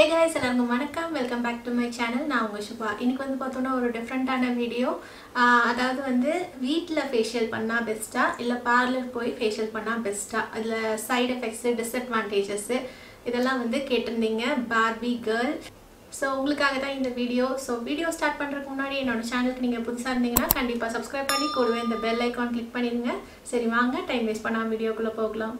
ஹே guys எல்லாருக்கும் வணக்கம் welcome back to my channel நான் உங்கள் சுபா இன்னைக்கு வந்து பார்த்தோன்னா ஒரு டிஃப்ரெண்ட்டான வீடியோ அதாவது வந்து வீட்டில் ஃபேஷியல் பண்ணால் பெஸ்ட்டா இல்லை பார்லர் போய் ஃபேஷியல் பண்ணால் பெஸ்ட்டா அதில் சைடு எஃபெக்ட்ஸு டிஸ்அட்வான்டேஜஸ்ஸு இதெல்லாம் வந்து கேட்டிருந்தீங்க பார்பி கேர்ள் ஸோ உங்களுக்காக தான் இந்த வீடியோ ஸோ வீடியோ ஸ்டார்ட் பண்ணுறதுக்கு முன்னாடி என்னோட சேனலுக்கு நீங்கள் புதுசாக இருந்தீங்கன்னா கண்டிப்பாக சப்ஸ்கிரைப் பண்ணி கூடவே இந்த பெல் ஐக்கான் கிளிக் பண்ணிடுங்க சரி வாங்க டைம் வேஸ்ட் பண்ணாமல் வீடியோக்குள்ளே போகலாம்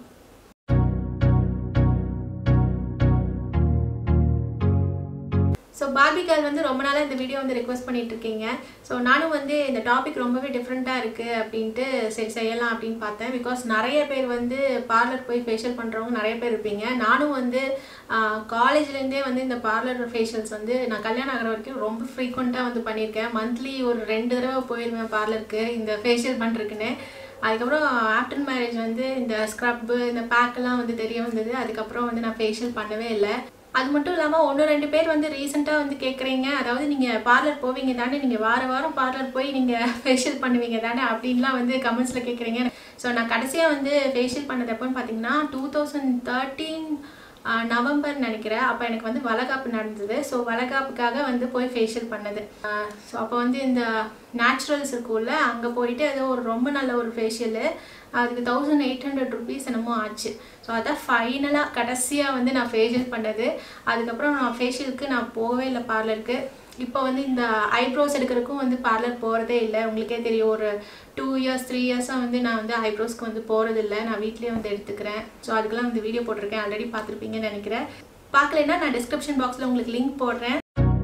ஸோ பார்பி கேர்ள் வந்து ரொம்ப நாளாக இந்த வீடியோ வந்து ரெக்வஸ்ட் பண்ணிட்டு இருக்கீங்க ஸோ நானும் வந்து இந்த டாபிக் ரொம்பவே டிஃப்ரெண்ட்டாக இருக்குது அப்படின்ட்டு சரி செய்யலாம் அப்படின்னு பார்த்தேன் பிகாஸ் நிறைய பேர் வந்து பார்லர் போய் ஃபேஷியல் பண்ணுறவங்க நிறைய பேர் இருப்பீங்க நானும் வந்து காலேஜ்லேருந்தே வந்து இந்த பார்லர் ஃபேஷியல்ஸ் வந்து நான் கல்யாணம் ஆகிற வரைக்கும் ரொம்ப ஃப்ரீக்வெண்ட்டாக வந்து பண்ணியிருக்கேன் மந்த்லி ஒரு ரெண்டு தடவை போயிடுவேன் பார்லருக்கு இந்த ஃபேஷியல் பண்ணுறதுக்குன்னு அதுக்கப்புறம் ஆஃப்டர் மேரேஜ் வந்து இந்த ஸ்க்ரப்பு இந்த பேக்கெல்லாம் வந்து தெரிய வந்தது அதுக்கப்புறம் வந்து நான் ஃபேஷியல் பண்ணவே இல்லை அது மட்டும் இல்லாமல் ஒன்று ரெண்டு பேர் வந்து ரீசெண்டாக வந்து கேட்குறீங்க அதாவது நீங்கள் பார்லர் போவீங்க தானே நீங்கள் வார வாரம் பார்லர் போய் நீங்கள் ஃபேஷியல் பண்ணுவீங்க தானே அப்படின்லாம் வந்து கமெண்ட்ஸில் கேட்குறீங்க ஸோ நான் கடைசியாக வந்து ஃபேஷியல் பண்ணது எப்போன்னு பார்த்தீங்கன்னா டூ தௌசண்ட் தேர்ட்டீன் நவம்பர் நினைக்கிறேன் அப்போ எனக்கு வந்து வளகாப்பு நடந்தது ஸோ வளகாப்புக்காக வந்து போய் ஃபேஷியல் பண்ணது ஸோ அப்போ வந்து இந்த நேச்சுரல்ஸ் இருக்கும்ல அங்கே போயிட்டு ஏதோ ஒரு ரொம்ப நல்ல ஒரு ஃபேஷியலு அதுக்கு தௌசண்ட் எயிட் ஹண்ட்ரட் ருபீஸ் என்னமோ ஆச்சு ஸோ அதான் ஃபைனலாக கடைசியாக வந்து நான் ஃபேஷியல் பண்ணது அதுக்கப்புறம் நான் ஃபேஷியலுக்கு நான் போகவே இல்லை பார்லருக்கு இப்போ வந்து இந்த ஐப்ரோஸ் எடுக்கிறதுக்கும் வந்து பார்லர் போகிறதே இல்லை உங்களுக்கே தெரியும் ஒரு டூ இயர்ஸ் த்ரீ இயர்ஸாக வந்து நான் வந்து ஐப்ரோஸ்க்கு வந்து போகிறதில்ல நான் வீட்லேயே வந்து எடுத்துக்கிறேன் ஸோ அதுக்கெல்லாம் வந்து வீடியோ போட்டிருக்கேன் ஆல்ரெடி பார்த்துருப்பீங்கன்னு நினைக்கிறேன் பார்க்கலைன்னா நான் டிஸ்கிரிப்ஷன் பாக்ஸில் உங்களுக்கு லிங்க் போடுறேன்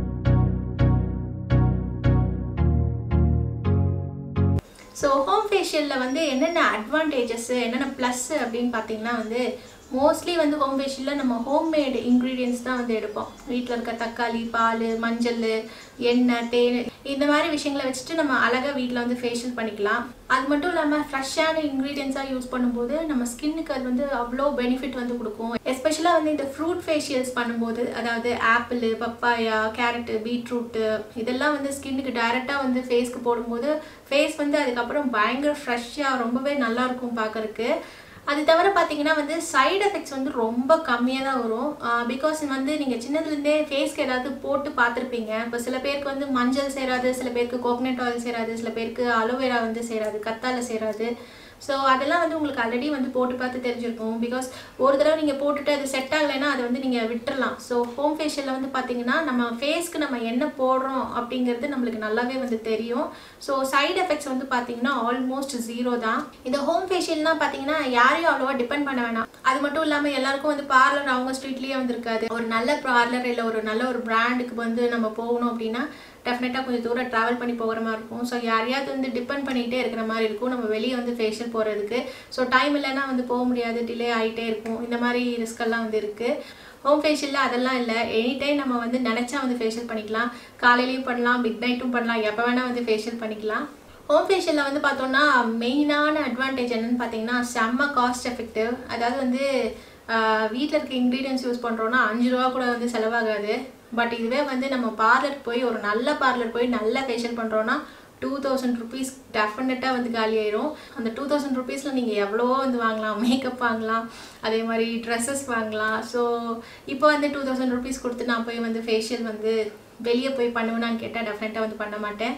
ஸோ ஹோம் ஃபேஷியலில் வந்து என்னென்ன அட்வான்டேஜஸ் என்னென்ன ப்ளஸ் அப்படின்னு பார்த்தீங்கன்னா வந்து மோஸ்ட்லி வந்து ஹோம் ஃபேஷியலில் நம்ம ஹோம்மேட் இன்க்ரீடியன்ஸ் தான் வந்து எடுப்போம் வீட்டில் இருக்க தக்காளி பால் மஞ்சள் எண்ணெய் தேன் இந்த மாதிரி விஷயங்களை வச்சுட்டு நம்ம அழகாக வீட்டில் வந்து ஃபேஷியல் பண்ணிக்கலாம் அது மட்டும் இல்லாமல் ஃப்ரெஷ்ஷான இன்க்ரீடியன்ஸாக யூஸ் பண்ணும்போது நம்ம ஸ்கின்னுக்கு அது வந்து அவ்வளோ பெனிஃபிட் வந்து கொடுக்கும் எஸ்பெஷலாக வந்து இந்த ஃப்ரூட் ஃபேஷியல்ஸ் பண்ணும்போது அதாவது ஆப்பிள் பப்பாயா கேரட்டு பீட்ரூட்டு இதெல்லாம் வந்து ஸ்கின்னுக்கு டைரெக்டாக வந்து ஃபேஸ்க்கு போடும்போது ஃபேஸ் வந்து அதுக்கப்புறம் பயங்கர ஃப்ரெஷ்ஷாக ரொம்பவே நல்லாயிருக்கும் பார்க்குறக்கு அது தவிர பார்த்தீங்கன்னா வந்து சைடு எஃபெக்ட்ஸ் வந்து ரொம்ப கம்மியாக தான் வரும் பிகாஸ் வந்து நீங்கள் சின்னதுலேருந்தே ஃபேஸ்க்கு ஏதாவது போட்டு பார்த்துருப்பீங்க இப்போ சில பேருக்கு வந்து மஞ்சள் சேராது சில பேருக்கு கோகனட் ஆயில் சேராது சில பேருக்கு அலோவேரா வந்து சேராது கத்தாழை சேராது ஸோ அதெல்லாம் வந்து உங்களுக்கு ஆல்ரெடி வந்து போட்டு பார்த்து தெரிஞ்சிருக்கும் பிகாஸ் ஒரு தடவை நீங்கள் போட்டுட்டு அது செட் ஆகலைன்னா அதை வந்து நீங்கள் விட்டுறலாம் ஸோ ஹோம் ஃபேஷியலில் வந்து பார்த்தீங்கன்னா நம்ம ஃபேஸ்க்கு நம்ம என்ன போடுறோம் அப்படிங்கிறது நம்மளுக்கு நல்லாவே வந்து தெரியும் ஸோ சைடு எஃபெக்ட்ஸ் வந்து பார்த்தீங்கன்னா ஆல்மோஸ்ட் ஜீரோ தான் இந்த ஹோம் ஃபேஷியல்னால் பார்த்தீங்கன்னா யாரையும் அவ்வளோவா டிபெண்ட் பண்ண வேணாம் அது மட்டும் இல்லாமல் எல்லாருக்கும் வந்து பார்லர் அவங்க ஸ்ட்ரீட்லேயே வந்துருக்காது ஒரு நல்ல பார்லர் இல்லை ஒரு நல்ல ஒரு பிராண்டுக்கு வந்து நம்ம போகணும் அப்படின்னா டெஃபினட்டாக கொஞ்சம் தூரம் ட்ராவல் பண்ணி போகிற மாதிரி இருக்கும் ஸோ யாரையாவது வந்து டிபெண்ட் பண்ணிகிட்டே இருக்கிற மாதிரி இருக்கும் நம்ம வெளியே வந்து ஃபேஷியல் போகிறதுக்கு ஸோ டைம் இல்லைன்னா வந்து போக முடியாது டிலே ஆகிட்டே இருக்கும் இந்த மாதிரி ரிஸ்கெல்லாம் வந்து இருக்குது ஹோம் ஃபேஷியலில் அதெல்லாம் இல்லை எனி டைம் நம்ம வந்து நினச்சா வந்து ஃபேஷியல் பண்ணிக்கலாம் காலையிலையும் பண்ணலாம் மிட் நைட்டும் பண்ணலாம் எப்போ வேணால் வந்து ஃபேஷியல் பண்ணிக்கலாம் ஹோம் ஃபேஷியலில் வந்து பார்த்தோன்னா மெயினான அட்வான்டேஜ் என்னென்னு பார்த்தீங்கன்னா செம்ம காஸ்ட் எஃபெக்டிவ் அதாவது வந்து வீட்டில் இருக்க இன்க்ரீடியன்ஸ் யூஸ் பண்ணுறோன்னா அஞ்சு ரூபா கூட வந்து செலவாகாது பட் இதுவே வந்து நம்ம பார்லர் போய் ஒரு நல்ல பார்லர் போய் நல்லா ஃபேஷியல் பண்ணுறோன்னா டூ தௌசண்ட் ருபீஸ் டெஃபினட்டாக வந்து காலி ஆயிரும் அந்த டூ தௌசண்ட் ருபீஸில் நீங்கள் எவ்வளவோ வந்து வாங்கலாம் மேக்கப் வாங்கலாம் அதே மாதிரி ட்ரெஸ்ஸஸ் வாங்கலாம் ஸோ இப்போ வந்து டூ தௌசண்ட் ருபீஸ் கொடுத்து நான் போய் வந்து ஃபேஷியல் வந்து வெளியே போய் பண்ணுவேனான்னு கேட்டால் டெஃபினட்டாக வந்து பண்ண மாட்டேன்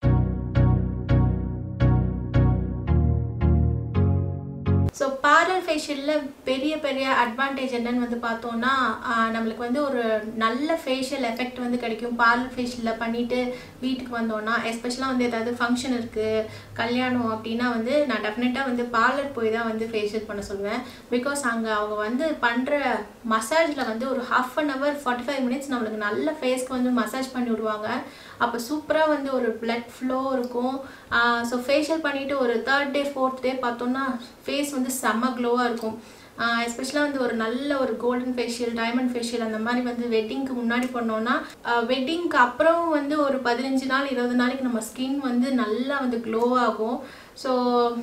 ஸோ பார்லர் ஃபேஷியலில் பெரிய பெரிய அட்வான்டேஜ் என்னன்னு வந்து பார்த்தோன்னா நம்மளுக்கு வந்து ஒரு நல்ல ஃபேஷியல் எஃபெக்ட் வந்து கிடைக்கும் பார்லர் ஃபேஷியலில் பண்ணிவிட்டு வீட்டுக்கு வந்தோன்னா எஸ்பெஷலாக வந்து ஏதாவது ஃபங்க்ஷன் இருக்குது கல்யாணம் அப்படின்னா வந்து நான் டெஃபினட்டாக வந்து பார்லர் போய் தான் வந்து ஃபேஷியல் பண்ண சொல்லுவேன் பிகாஸ் அங்கே அவங்க வந்து பண்ணுற மசாஜில் வந்து ஒரு half an hour forty five minutes நம்மளுக்கு நல்ல ஃபேஸ்க்கு வந்து மசாஜ் பண்ணி விடுவாங்க அப்போ சூப்பராக வந்து ஒரு பிளட் ஃப்ளோ இருக்கும் ஸோ ஃபேஷியல் பண்ணிவிட்டு ஒரு தேர்ட் டே ஃபோர்த் டே பார்த்தோன்னா ஃபேஸ் வந்து செம்ம க்ளோவாக இருக்கும் எஸ்பெஷலாக வந்து ஒரு நல்ல ஒரு கோல்டன் ஃபேஷியல் டைமண்ட் ஃபேஷியல் அந்த மாதிரி வந்து வெட்டிங்க்கு முன்னாடி பண்ணோன்னா வெட்டிங்க்கு அப்புறம் வந்து ஒரு பதினஞ்சு நாள் இருபது நாளைக்கு நம்ம ஸ்கின் வந்து நல்லா வந்து க்ளோ ஆகும் ஸோ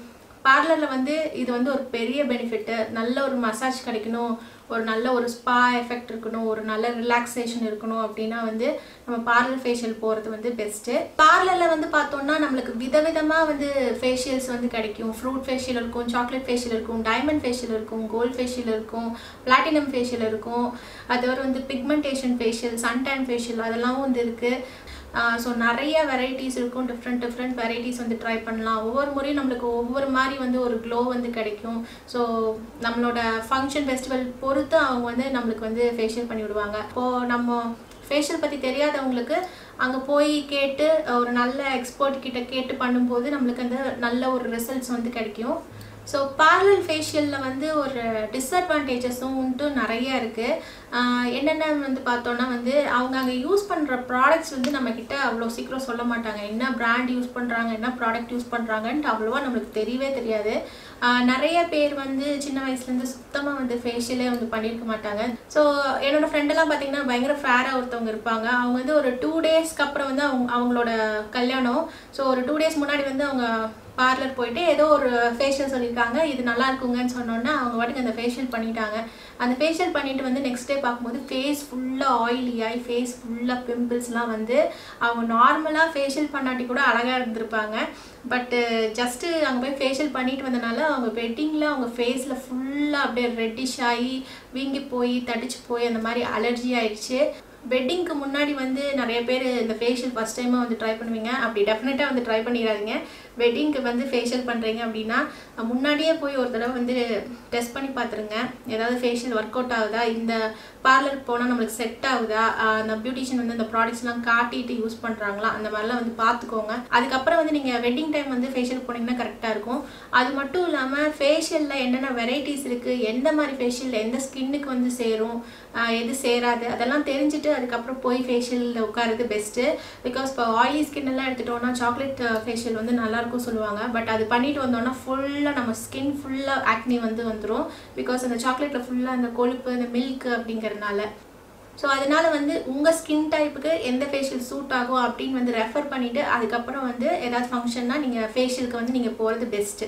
பார்லரில் வந்து இது வந்து ஒரு பெரிய பெனிஃபிட்டு நல்ல ஒரு மசாஜ் கிடைக்கணும் ஒரு நல்ல ஒரு ஸ்பா எஃபெக்ட் இருக்கணும் ஒரு நல்ல ரிலாக்ஸேஷன் இருக்கணும் அப்படின்னா வந்து நம்ம பார்லர் ஃபேஷியல் போகிறது வந்து பெஸ்ட்டு பார்லரில் வந்து பார்த்தோம்னா நம்மளுக்கு விதவிதமாக வந்து ஃபேஷியல்ஸ் வந்து கிடைக்கும் ஃப்ரூட் ஃபேஷியல் இருக்கும் சாக்லேட் ஃபேஷியல் இருக்கும் டைமண்ட் ஃபேஷியல் இருக்கும் கோல்ட் ஃபேஷியல் இருக்கும் பிளாட்டினம் ஃபேஷியல் இருக்கும் அது வந்து பிக்மெண்டேஷன் ஃபேஷியல் சன்டேன் ஃபேஷியல் அதெல்லாம் வந்து இருக்குது ஸோ நிறைய வெரைட்டிஸ் இருக்கும் டிஃப்ரெண்ட் டிஃப்ரெண்ட் வெரைட்டிஸ் வந்து ட்ரை பண்ணலாம் ஒவ்வொரு முறையும் நம்மளுக்கு ஒவ்வொரு மாதிரி வந்து ஒரு க்ளோ வந்து கிடைக்கும் ஸோ நம்மளோட ஃபங்க்ஷன் ஃபெஸ்டிவல் பொறுத்து அவங்க வந்து நம்மளுக்கு வந்து ஃபேஷியல் பண்ணி விடுவாங்க இப்போது நம்ம ஃபேஷியல் பற்றி தெரியாதவங்களுக்கு அங்கே போய் கேட்டு ஒரு நல்ல எக்ஸ்பர்ட் கிட்ட கேட்டு பண்ணும்போது நம்மளுக்கு அந்த நல்ல ஒரு ரிசல்ட்ஸ் வந்து கிடைக்கும் ஸோ பார்லர் ஃபேஷியலில் வந்து ஒரு டிஸ்அட்வான்டேஜஸும் உண்டு நிறைய இருக்குது என்னென்ன வந்து பார்த்தோன்னா வந்து அவங்க அங்கே யூஸ் பண்ணுற ப்ராடக்ட்ஸ் வந்து நம்மக்கிட்ட அவ்வளோ சீக்கிரம் சொல்ல மாட்டாங்க என்ன பிராண்ட் யூஸ் பண்ணுறாங்க என்ன ப்ராடக்ட் யூஸ் பண்ணுறாங்கன்ட்டு அவ்வளோவா நம்மளுக்கு தெரியவே தெரியாது நிறைய பேர் வந்து சின்ன வயசுலேருந்து சுத்தமாக வந்து ஃபேஷியலே வந்து பண்ணியிருக்க மாட்டாங்க ஸோ என்னோடய ஃப்ரெண்டெல்லாம் பார்த்தீங்கன்னா பயங்கர ஃபேராக ஒருத்தவங்க இருப்பாங்க அவங்க வந்து ஒரு டூ டேஸ்க்கு அப்புறம் வந்து அவங்க அவங்களோட கல்யாணம் ஸோ ஒரு டூ டேஸ் முன்னாடி வந்து அவங்க பார்லர் போயிட்டு ஏதோ ஒரு ஃபேஷியல் சொல்லியிருக்காங்க இது நல்லா இருக்குங்கன்னு சொன்னோன்னே அவங்க வாட்டுக்கு அந்த ஃபேஷியல் பண்ணிட்டாங்க அந்த ஃபேஷியல் பண்ணிட்டு வந்து நெக்ஸ்ட் டே பார்க்கும்போது ஃபேஸ் ஃபுல்லாக ஆயிலி ஆகி ஃபேஸ் ஃபுல்லாக பிம்பிள்ஸ்லாம் வந்து அவங்க நார்மலாக ஃபேஷியல் பண்ணாட்டி கூட அழகாக இருந்திருப்பாங்க பட்டு ஜஸ்ட்டு அங்கே போய் ஃபேஷியல் பண்ணிட்டு வந்தனால அவங்க வெட்டிங்கில் அவங்க ஃபேஸில் ஃபுல்லாக அப்படியே ரெட்டிஷ் ஆகி வீங்கி போய் தடிச்சு போய் அந்த மாதிரி அலர்ஜி ஆயிடுச்சு வெட்டிங்க்கு முன்னாடி வந்து நிறைய பேர் இந்த ஃபேஷியல் ஃபஸ்ட் டைமாக வந்து ட்ரை பண்ணுவீங்க அப்படி டெஃபினட்டாக வந்து ட்ரை பண்ணிடாதீங்க வெட்டிங்க்கு வந்து ஃபேஷியல் பண்ணுறீங்க அப்படின்னா முன்னாடியே போய் ஒரு தடவை வந்து டெஸ்ட் பண்ணி பார்த்துருங்க ஏதாவது ஃபேஷியல் ஒர்க் அவுட் ஆகுதா இந்த பார்லருக்கு போனால் நம்மளுக்கு செட் ஆகுதா அந்த பியூட்டிஷியன் வந்து அந்த ப்ராடக்ட்ஸ்லாம் காட்டிட்டு யூஸ் பண்ணுறாங்களா அந்த மாதிரிலாம் வந்து பார்த்துக்கோங்க அதுக்கப்புறம் வந்து நீங்கள் வெட்டிங் டைம் வந்து ஃபேஷியல் போனீங்கன்னா கரெக்டாக இருக்கும் அது மட்டும் இல்லாமல் ஃபேஷியலில் என்னென்ன வெரைட்டிஸ் இருக்குது எந்த மாதிரி ஃபேஷியல் எந்த ஸ்கின்னுக்கு வந்து சேரும் எது சேராது அதெல்லாம் தெரிஞ்சுட்டு அதுக்கப்புறம் போய் ஃபேஷியலில் உட்காரது பெஸ்ட்டு பிகாஸ் இப்போ ஆயிலி ஸ்கின் எல்லாம் எடுத்துட்டோம்னா சாக்லேட் ஃபேஷியல் வந்து நல்லாயிருக்கும் சொல்லுவாங்க பட் அது பண்ணிட்டு வந்தோம்னா ஃபுல்லாக நம்ம ஸ்கின் ஃபுல்லாக ஆக்னி வந்து வந்துடும் பிகாஸ் அந்த சாக்லேட்டில் ஃபுல்லாக அந்த கொழுப்பு அந்த மில்க் அப்படிங்கிறதுனால ஸோ அதனால வந்து உங்கள் ஸ்கின் டைப்புக்கு எந்த ஃபேஷியல் சூட் ஆகும் அப்படின்னு வந்து ரெஃபர் பண்ணிவிட்டு அதுக்கப்புறம் வந்து ஏதாவது ஃபங்க்ஷன்னா நீங்கள் ஃபேஷியலுக்கு வந்து நீங்கள் போகிறது பெஸ்ட்டு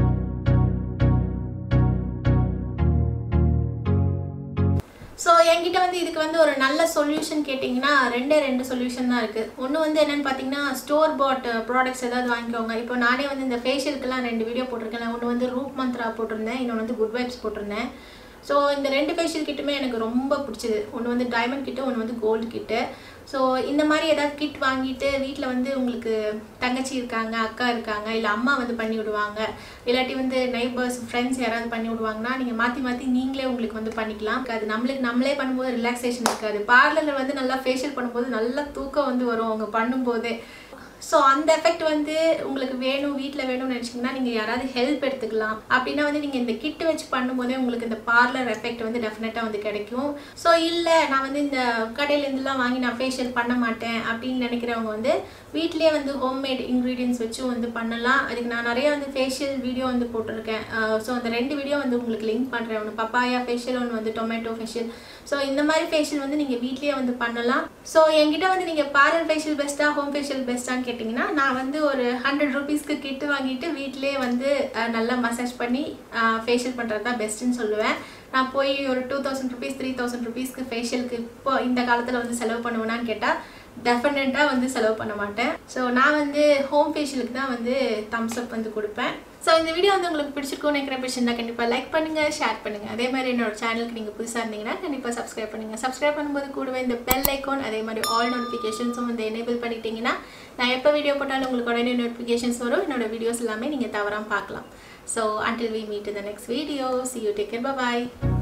ஸோ என்கிட்ட வந்து இதுக்கு வந்து ஒரு நல்ல சொல்யூஷன் கேட்டிங்கன்னா ரெண்டே ரெண்டு சொல்யூஷன் தான் இருக்குது ஒன்று வந்து என்னென்னு பார்த்தீங்கன்னா ஸ்டோர் பாட் ப்ராடக்ட்ஸ் ஏதாவது வாங்கிக்கோங்க இப்போ நானே வந்து இந்த ஃபேஷியலுக்குலாம் ரெண்டு வீடியோ போட்டிருக்கேன் ஒன்று வந்து ரூப் மந்த்ரா போட்டிருந்தேன் இன்னொன்று வந்து குட் வைப்ஸ் போட்டிருந்தேன் ஸோ இந்த ரெண்டு ஃபேஷியல் கிட்டுமே எனக்கு ரொம்ப பிடிச்சது ஒன்று வந்து டைமண்ட் கிட்டு ஒன்று வந்து கோல்டு கிட்டு ஸோ இந்த மாதிரி ஏதாவது கிட் வாங்கிட்டு வீட்டில் வந்து உங்களுக்கு தங்கச்சி இருக்காங்க அக்கா இருக்காங்க இல்லை அம்மா வந்து பண்ணி விடுவாங்க இல்லாட்டி வந்து நெய்பர்ஸ் ஃப்ரெண்ட்ஸ் யாராவது பண்ணி விடுவாங்கன்னா நீங்கள் மாற்றி மாற்றி நீங்களே உங்களுக்கு வந்து பண்ணிக்கலாம் அது நம்மளுக்கு நம்மளே பண்ணும்போது ரிலாக்ஸேஷன் இருக்காது பார்லரில் வந்து நல்லா ஃபேஷியல் பண்ணும்போது நல்லா தூக்கம் வந்து வரும் அவங்க பண்ணும்போதே ஸோ அந்த எஃபெக்ட் வந்து உங்களுக்கு வேணும் வீட்டில் வேணும்னு நினச்சிங்கன்னா நீங்கள் யாராவது ஹெல்ப் எடுத்துக்கலாம் அப்படின்னா வந்து நீங்கள் இந்த கிட்டு வச்சு பண்ணும்போதே உங்களுக்கு இந்த பார்லர் எஃபெக்ட் வந்து டெஃபினட்டாக வந்து கிடைக்கும் ஸோ இல்லை நான் வந்து இந்த கடையிலேருந்துலாம் வாங்கி நான் ஃபேஷியல் பண்ண மாட்டேன் அப்படின்னு நினைக்கிறவங்க வந்து வீட்லேயே வந்து ஹோம்மேட் இன்க்ரீடியன்ஸ் வச்சு வந்து பண்ணலாம் அதுக்கு நான் நிறைய வந்து ஃபேஷியல் வீடியோ வந்து போட்டிருக்கேன் ஸோ அந்த ரெண்டு வீடியோ வந்து உங்களுக்கு லிங்க் பண்ணுறேன் ஒன்று பப்பாயா ஃபேஷியல் ஒன்று வந்து டொமேட்டோ ஃபேஷியல் ஸோ இந்த மாதிரி ஃபேஷியல் வந்து நீங்கள் வீட்லேயே வந்து பண்ணலாம் ஸோ என்கிட்ட வந்து நீங்கள் பார்லர் ஃபேஷியல் பெஸ்ட்டாக ஹோம் ஃபேஷியல் பெஸ்ட்டான்னு கேட்டிங்கன்னா நான் வந்து ஒரு ஹண்ட்ரட் ருபீஸ்க்கு கிட்டு வாங்கிட்டு வீட்லேயே வந்து நல்லா மசாஜ் பண்ணி ஃபேஷியல் பண்ணுறது தான் பெஸ்ட்டுன்னு சொல்லுவேன் நான் போய் ஒரு two thousand rupees three thousand ருபீஸ்க்கு ஃபேஷியலுக்கு இப்போ இந்த காலத்தில் வந்து செலவு பண்ணுவேனான்னு கேட்டால் டெஃபினட்டாக வந்து செலவு பண்ண மாட்டேன் ஸோ நான் வந்து ஹோம் ஃபேஷியலுக்கு தான் வந்து தம்ஸ் அப் வந்து கொடுப்பேன் ஸோ இந்த வீடியோ வந்து உங்களுக்கு பிடிச்சிருக்கும்னு நினைக்கிற பிடிச்சிருந்தா கண்டிப்பாக லைக் பண்ணுங்கள் ஷேர் பண்ணுங்கள் அதே மாதிரி என்னோட சேனலுக்கு நீங்கள் புதுசாக இருந்தீங்கன்னா கண்டிப்பாக சப்ஸ்கிரைப் பண்ணுங்கள் சப்ஸ்கிரைப் பண்ணும்போது கூடவே இந்த பெல் ஐக்கான் அதே மாதிரி ஆல் நோட்டிஃபிகேஷன்ஸும் வந்து எனேபிள் பண்ணிட்டீங்கன்னா நான் எப்போ வீடியோ போட்டாலும் உங்களுக்கு உடனே நோட்டிஃபிகேஷன்ஸ் வரும் என்னோட வீடியோஸ் எல்லாமே நீங்கள் தவறாமல் பார்க்கலாம் ஸோ அண்டில் வி மீட் இந்த next video see you take care bye